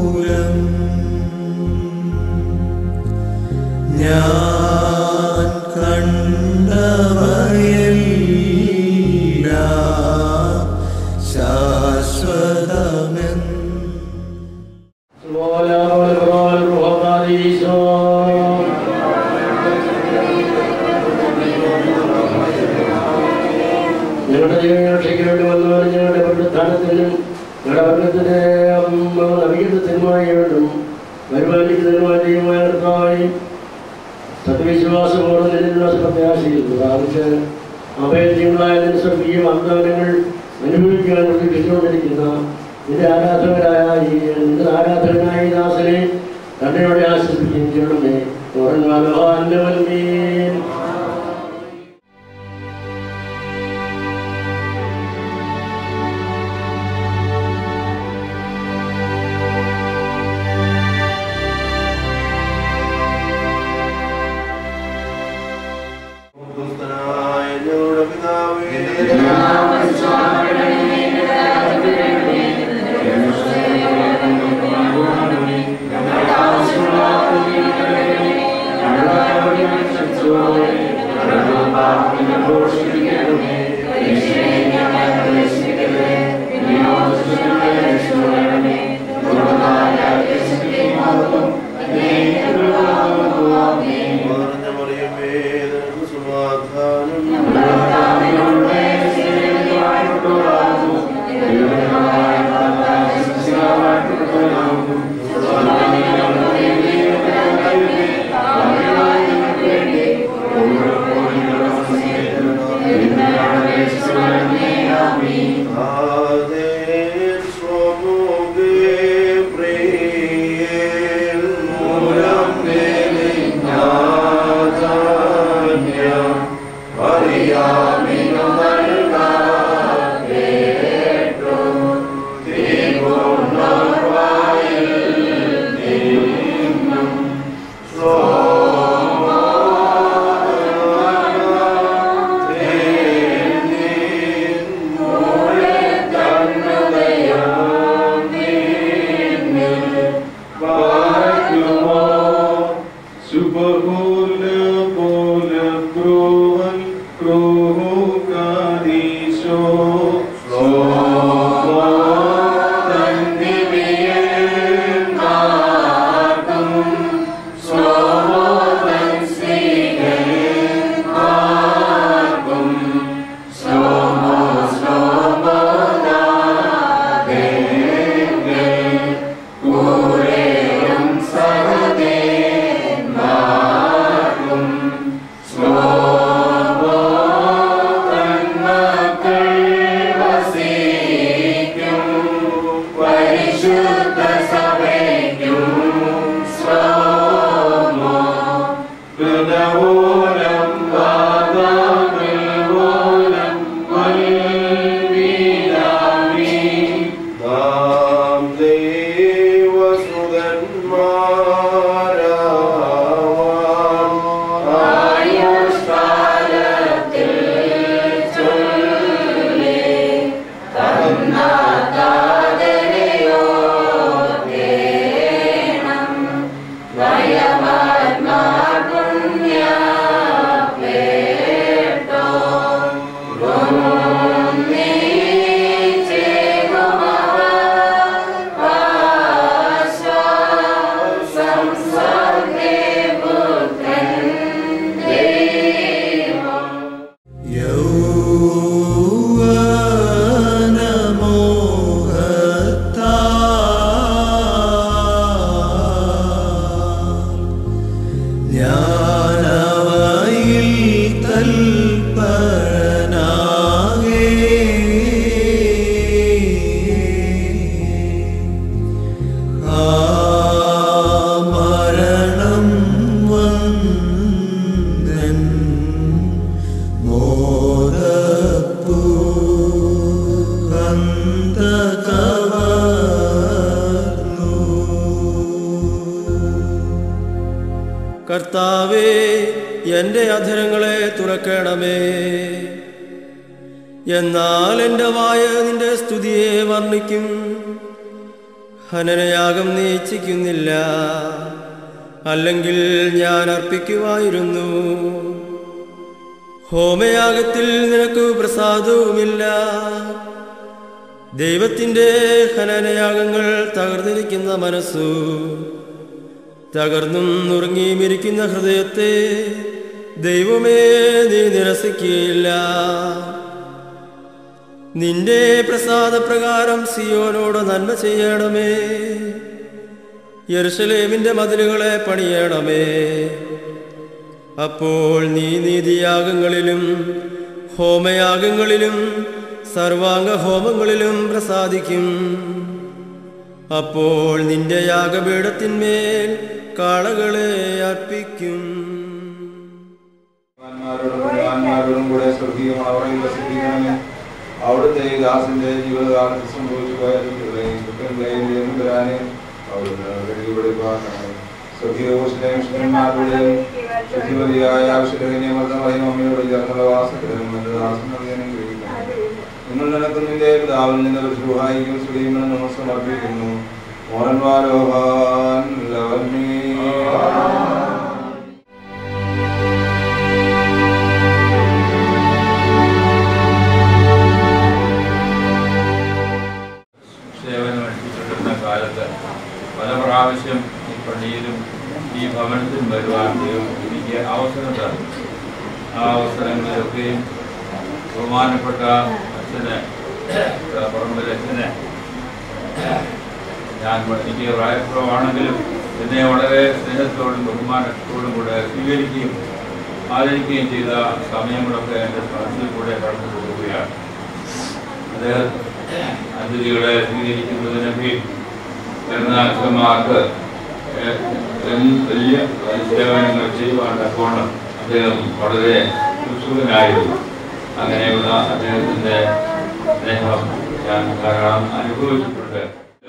മൂലം ഞാൻ കണ്ടവയെല്ലാം ശാശ്വതമെന്ന് ഞങ്ങളുടെ ജീവരക്ഷയ്ക്ക് വേണ്ടി വന്നവർ ഞങ്ങളുടെ പ്രസ്ഥാനത്തിനും ഞങ്ങളുടെ വർഗത്തിന്റെ നവീകരണത്തിനുമായി വേണ്ടും പരിപാലിക്കുന്നതിനുമായി ദൈവമായ കർത്താവായി സത്യവിശ്വാസമോടെ നിലനിലുള്ള പ്രത്യാശയിൽ പ്രാപിച്ച് അഭയജ്യങ്ങളായ നിന്റെ സ്വർഗീയ വാഗ്ദാനങ്ങൾ അനുഭവിക്കാൻ പ്രതീക്ഷിച്ചുകൊണ്ടിരിക്കുന്ന നിന്റെ ആരാധകരായ ഈ നിന്റെ ആരാധകനായ ഈ ദാസനെ തന്നോടെ ആശ്വസിപ്പിക്കുകയും ചെയ്യണമേ തുറന്നാലോ അന്റെ വൽമീൻ ക്രിസ്തനായ ഞങ്ങളുടെ പിതാവേ പറഞ്ഞ മറിയമേ നിനക്ക് സമാധാനം ആദേൻ സ്വമുഖേ പ്രിയേൽ മൂലം വെലിഞ്ഞാധാന്യം അറിയാമിനു നൽകാവേറ്റു തീർന്നുണർവായിൽ നിന്നും നാം ദൈവസുതന്മാരാവാൻ ഞാനവയിൽ തൽപരനാകേ ആ മരണം വന്നൻ മോദപ്പൂ കർത്താവേ എൻ്റെ അധരങ്ങളെ തുറക്കണമേ എന്നാൽ എൻ്റെ വായ നിന്റെ സ്തുതിയെ വർണ്ണിക്കും ഹനനയാഗം നീ ഇച്ഛിക്കുന്നില്ല അല്ലെങ്കിൽ ഞാൻ അർപ്പിക്കുമായിരുന്നു ഹോമയാഗത്തിൽ നിനക്ക് പ്രസാദവുമില്ല ദൈവത്തിൻ്റെ ഹനനയാഗങ്ങൾ തകർന്നിരിക്കുന്ന മനസ്സു തകർന്നും നുറുങ്ങിയുമിരിക്കുന്ന ഹൃദയത്തെ ദൈവമേ നീ നിരസിക്കുകയില്ല നിന്റെ പ്രസാദപ്രകാരം സിയോനോട് നന്മ ചെയ്യണമേ യെരുശലേമിന്റെ മതിലുകളെ പണിയണമേ അപ്പോൾ നീ നീതിയാഗങ്ങളിലും ഹോമയാഗങ്ങളിലും സർവാംഗ ഹോമങ്ങളിലും പ്രസാദിക്കും അപ്പോൾ നിന്റെ യാഗപീഠത്തിന്മേൽ കാളകളെ അർപ്പിക്കും ആത്മാരോടും പുണ്യവാന്മാരോടും കൂടെ സ്വർഗീയം അവരെയും വസിപ്പിക്കണമേ അവിടുത്തെ ഈ ദാസന്റെ ജീവിതകാലത്ത് സംഭവിച്ചു പോയ തെറ്റുകളെയും കുറ്റങ്ങളെയും നിയമിതരാനെ അവിടുന്ന് വെളിപ്പെടുപ്പാക്കണമേ സ്വർഗീയഘോഷനെയും ശുദ്ധന്മാരുടെയും ശുദ്ധിമതിയായ ആവശ്യത്തിനെ മർദ്ദമറിയും അമ്മയോട് ചേർന്നുള്ള വാസത്തിനും എന്റെ ദാസൻ നൽകാനും കഴിയിക്കണം നിങ്ങൾ നിനക്കും നിന്റെ പിതാവിൽ നിന്ന് ഒരു സുഹായിക്കും സ്തുതിയും നമ്മൾ സമർപ്പിക്കുന്നു മോഹൻവാരോഹാൻ ലവന്മേ സേവനം അനുഷ്ഠിച്ചിരുന്ന കാലത്ത് പല പ്രാവശ്യം ഈ പള്ളിയിലും ഈ ഭവനത്തിലും വരുവാൻ ദൈവം എനിക്ക് അവസരം തന്നു ആ അവസരങ്ങളിലൊക്കെയും ബഹുമാനപ്പെട്ട അച്ഛന് പറമ്പിൽ അച്ഛന് ഞാൻ എനിക്ക് പ്രായക്കുറവാണെങ്കിലും എന്നെ വളരെ സ്നേഹത്തോടും ബഹുമാനത്തോടും കൂടെ സ്വീകരിക്കുകയും ആദരിക്കുകയും ചെയ്ത സമയങ്ങളൊക്കെ എൻ്റെ മനസ്സിൽ കൂടെ കടന്നു പോവുകയാണ് അദ്ദേഹം അതിഥികളെ സ്വീകരിക്കുന്നതിനൊക്കെ എറണാകുളമാർക്ക് വലിയ സേവനങ്ങൾ ചെയ്യുവാൻ തക്കോണം അദ്ദേഹം വളരെ ഉത്സുകനായിരുന്നു അങ്ങനെയുള്ള അദ്ദേഹത്തിൻ്റെ സ്നേഹം ഞാൻ ധാരാളം അനുഭവിച്ചിട്ടുണ്ട്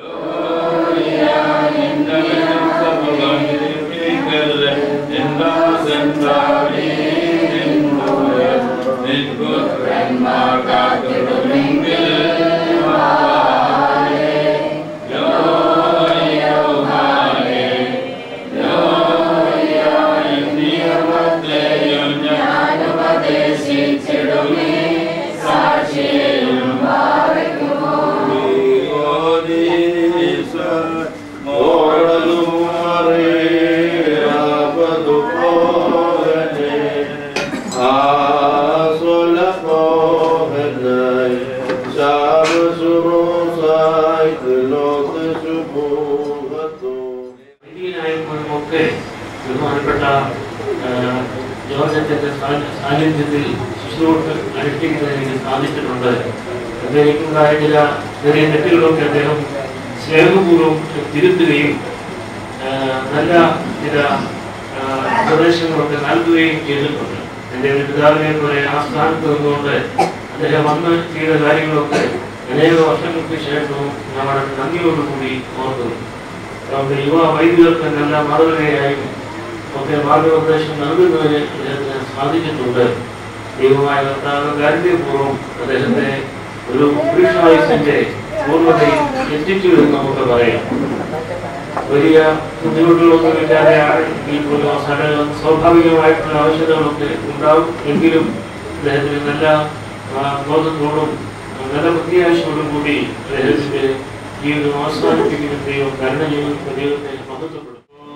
ഇന്ത്യയിലായപ്പോഴുമൊക്കെ ബഹുമാനപ്പെട്ട ആ, ജോർജത്തിന്റെ സാ- സാന്നിധ്യത്തിൽ ശുശ്രൂഷ അനുഷ്ഠിക്കുന്നതിന് എനിക്ക് സാധിച്ചിട്ടുണ്ട് അത് എനിക്കുണ്ടായ ചില ചെറിയ തെറ്റുകളൊക്കെ അദ്ദേഹം സ്നേഹപൂർവ്വം തിരുത്തുകയും ആ, നല്ല ചില ആ, ഉപദേശങ്ങളൊക്കെ നൽകുകയും ചെയ്തിട്ടുണ്ട് എൻ്റെ ഒരു പിതാവിനെ പോലെ ആ സ്ഥാനത്ത് നിന്നുകൊണ്ട് അദ്ദേഹം വന്ന് ചെയ്ത കാര്യങ്ങളൊക്കെ അനേക വർഷങ്ങൾക്ക് ശേഷവും ഞാൻ വളരെ നന്ദിയോടുകൂടി ഓർക്കുന്നു നമ്മുടെ യുവ വൈദികർക്ക് നല്ല മാതൃകയായും ഒക്കെ മാർഗനിർദ്ദേശം നൽകുന്നതിന് അദ്ദേഹത്തിന് സാധിച്ചിട്ടുണ്ട് ദൈവമായ കർത്താവ് കാരുണ്യപൂർവ്വം അദ്ദേഹത്തെ ഒരു പുരുഷായുസിന്റെ പൂർണ്ണതയിൽ എത്തിച്ചു എന്ന് നമുക്ക് പറയാം വലിയ ബുദ്ധിമുട്ടുകളൊന്നും ഇല്ലാതെയാണ് ഈ പോലും അവസാനം സ്വാഭാവികമായിട്ടുള്ള ആവശ്യതകളൊക്കെ ഉണ്ടാവും എങ്കിലും അദ്ദേഹത്തിന് നല്ല ആ, ബോധത്തോടും നല്ല പ്രത്യാശയോടും കൂടി അദ്ദേഹത്തിന്റെ ജീവിതം അവസാനിപ്പിക്കുന്ന ദൈവം കരുണ ചെയ്യുന്ന ദൈവത്തെ മഹത്വപ്പെടും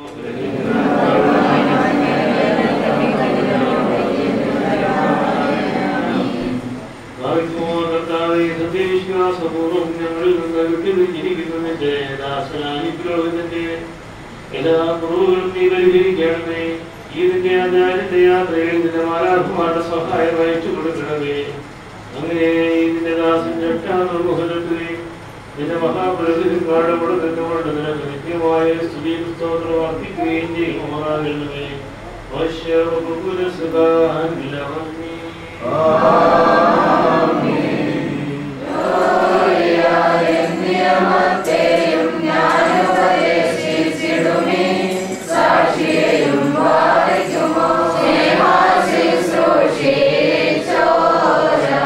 സത്യവിശ്വാസപൂർവ്വം ഞങ്ങളിൽ നിന്ന് വിട്ടുപിരിച്ചിരിക്കുന്നതിന്റെ ദാസനാനുഗ്രഹത്തിന്റെ എല്ലാ കുറവുകളും നീ പരിഹരിക്കണമേ ഇതിന്റെ ആചാര്യന്റെ യാത്രയിൽ നിന്റെ മാലാഭമാരുടെ സഹായം അയച്ചു കൊടുക്കണമേ അങ്ങനെ ഇതിന്റെ ദാസന്റെ എട്ടാമൃഹലത്തുകയും നിന്റെ മഹാപ്രകൃതി പാടപ്പെടുന്നതോട് നിനക്ക് നിത്യമായ സ്തുതിയും സ്തോത്രം അർപ്പിക്കുകയും ചെയ്യുമാറാകണമേ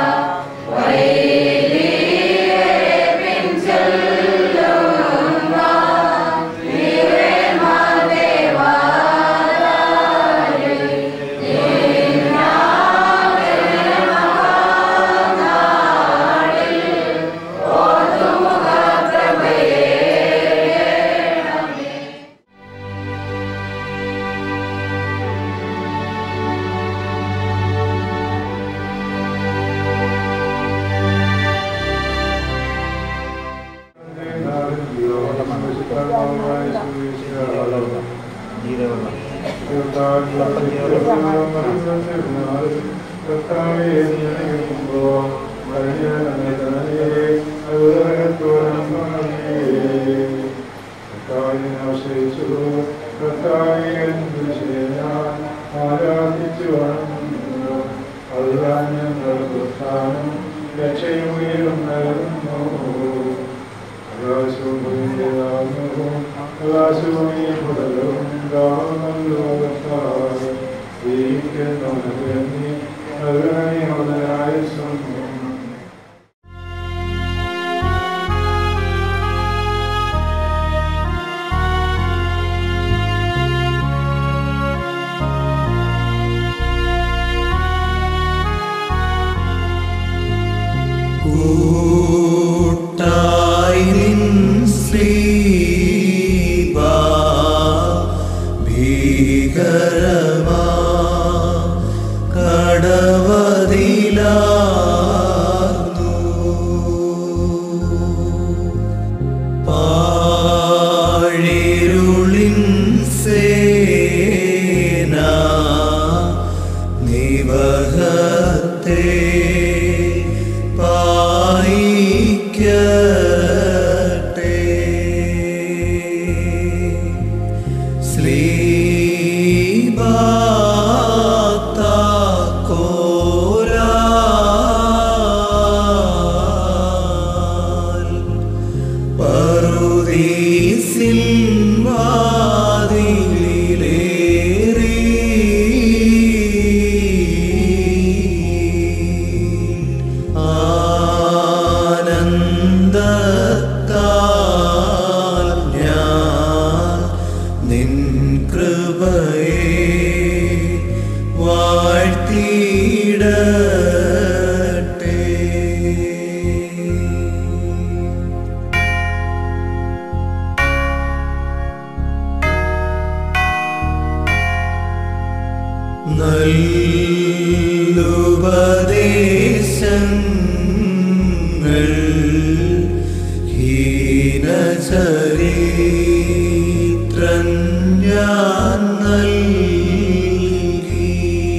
ും കൂട്ടായി നിൻ ശ്രീബാ ഭീകരമാ കടവതിലാർന്നു പാഴിരുളിൻ സേന നിവഹത്തെ പായിക്കട്ടെ ശ്രീബാത്ത കോരാൽ പറുദീസിൻ വാതിലിലേറി ആനന്ദത്താൽ ഞാൻ നിൻ കൃപയെ വാഴ്ത്തിയിടട്ടെ നല്ലുപദേശങ്ങൾ ഹീനചരിത്രൻ ഞാൻ നൽകി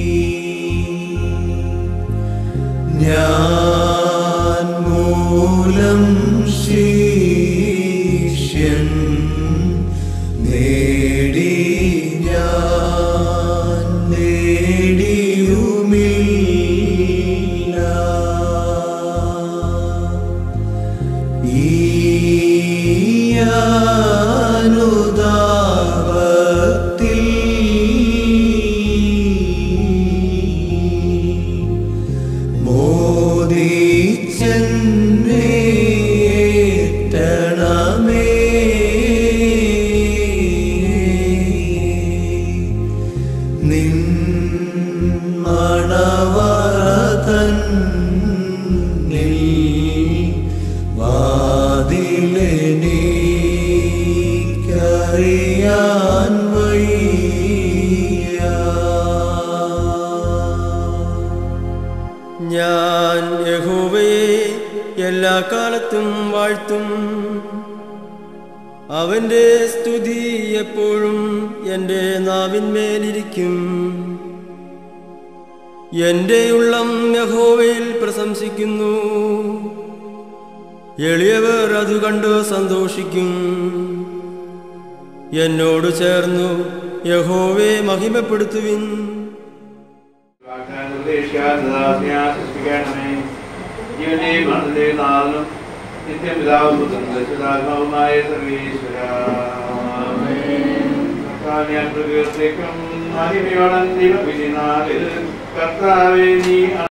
ഞാൻ മൂലം ശിഷ്യൻ നേടി ഞാൻ നേടിയുമില്ല ഈ അനുതാപത്തിൽ മോദിച്ചേറ്റണമേ നിൻ മണവറതന്നിൽ വാതിലെനിക്കറിയാൻ വയ്യ ഞാൻ യഹോവയെ എല്ലാ കാലത്തും വാഴ്ത്തും അവന്റെ സ്തുതി എപ്പോഴും എൻ്റെ നാവിന്മേലിരിക്കും എൻ്റെ ഉള്ളം യഹോവയിൽ പ്രശംസിക്കുന്നു എളിയവർ അത് കണ്ട് സന്തോഷിക്കും എന്നോട് ചേർന്നു യഹോവയെ മഹിമപ്പെടുത്തുവിൻ കർത്താവെ നീ